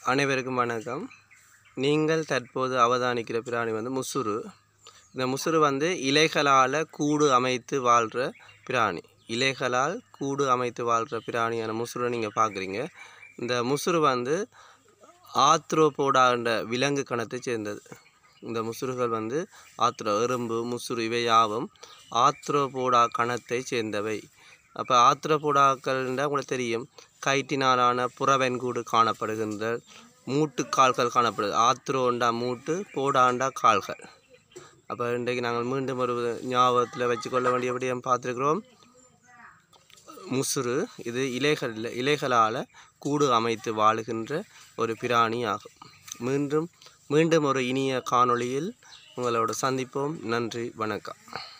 அனைவருக்கும் வணக்கம் நீங்கள் தற்போது அவதானிக்கிற பிராணி வந்து முசுறு இந்த முசுறு வந்து இலைகளால் கூடு அமைத்து வாழ்கிற பிராணி இலைகளால் கூடு அமைத்து வாழ்கிற பிராணியான முசுரை நீங்கள் பார்க்குறீங்க இந்த முசுறு வந்து ஆத்ரோபோடான்ற விலங்கு கணத்தை சேர்ந்தது இந்த முசுறுகள் வந்து ஆத்ரோ எறும்பு முசுறு இவை யாவும் ஆத்ரோபோடா கணத்தை சேர்ந்தவை அப்போ ஆத்ரோபோடாக்கள்ன்றா உங்களுக்கு தெரியும் கைட்டினாலான புறவெண்கூடு காணப்படுகின்ற மூட்டுக்கால்கள் காணப்படுது ஆத்ரோண்டா மூட்டு போடாண்டா கால்கள் அப்போ இன்றைக்கு நாங்கள் மீண்டும் ஒரு ஞாபகத்தில் வச்சுக்கொள்ள வேண்டிய விடயம் பார்த்துருக்குறோம் முசுறு இது இலைகள் இலைகளால் கூடு அமைத்து வாழுகின்ற ஒரு பிராணி ஆகும் மீண்டும் மீண்டும் ஒரு இனிய காணொளியில் உங்களோட சந்திப்போம் நன்றி வணக்கம்